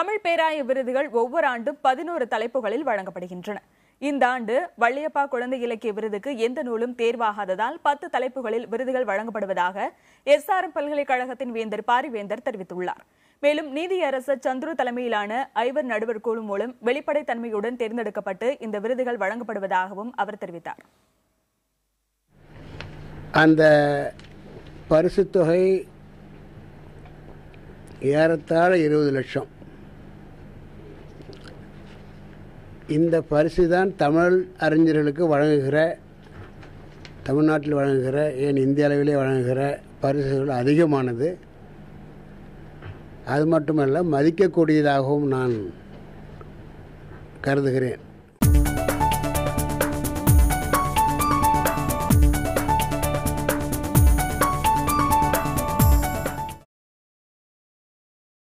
தமிழ் பேராய விருதுகள் ஒவ்வொரு ஆண்டும் பதினோரு தலைப்புகளில் வழங்கப்படுகின்றன இந்த ஆண்டு வள்ளியப்பா குழந்தை இலக்கிய விருதுக்கு எந்த நூலும் தேர்வாகாததால் பத்து தலைப்புகளில் விருதுகள் வழங்கப்படுவதாக எஸ்ஆர்எம் பல்கலைக்கழகத்தின் வேந்தர் பாரிவேந்தர் தெரிவித்துள்ளார் மேலும் நீதியரசர் சந்துரு தலைமையிலான ஐவர் நடுவர் குழு மூலம் வெளிப்படைத்தன்மையுடன் தேர்ந்தெடுக்கப்பட்டு இந்த விருதுகள் வழங்கப்படுவதாகவும் அவர் தெரிவித்தார் அந்த பரிசுத் தொகை ஏறத்தாழ இருபது லட்சம் இந்த பரிசு தான் தமிழ் அறிஞர்களுக்கு வழங்குகிற தமிழ்நாட்டில் வழங்குகிற ஏன் இந்திய அளவிலே வழங்குகிற பரிசுகள் அதிகமானது அது மட்டுமல்ல மதிக்கக்கூடியதாகவும் நான் கருதுகிறேன்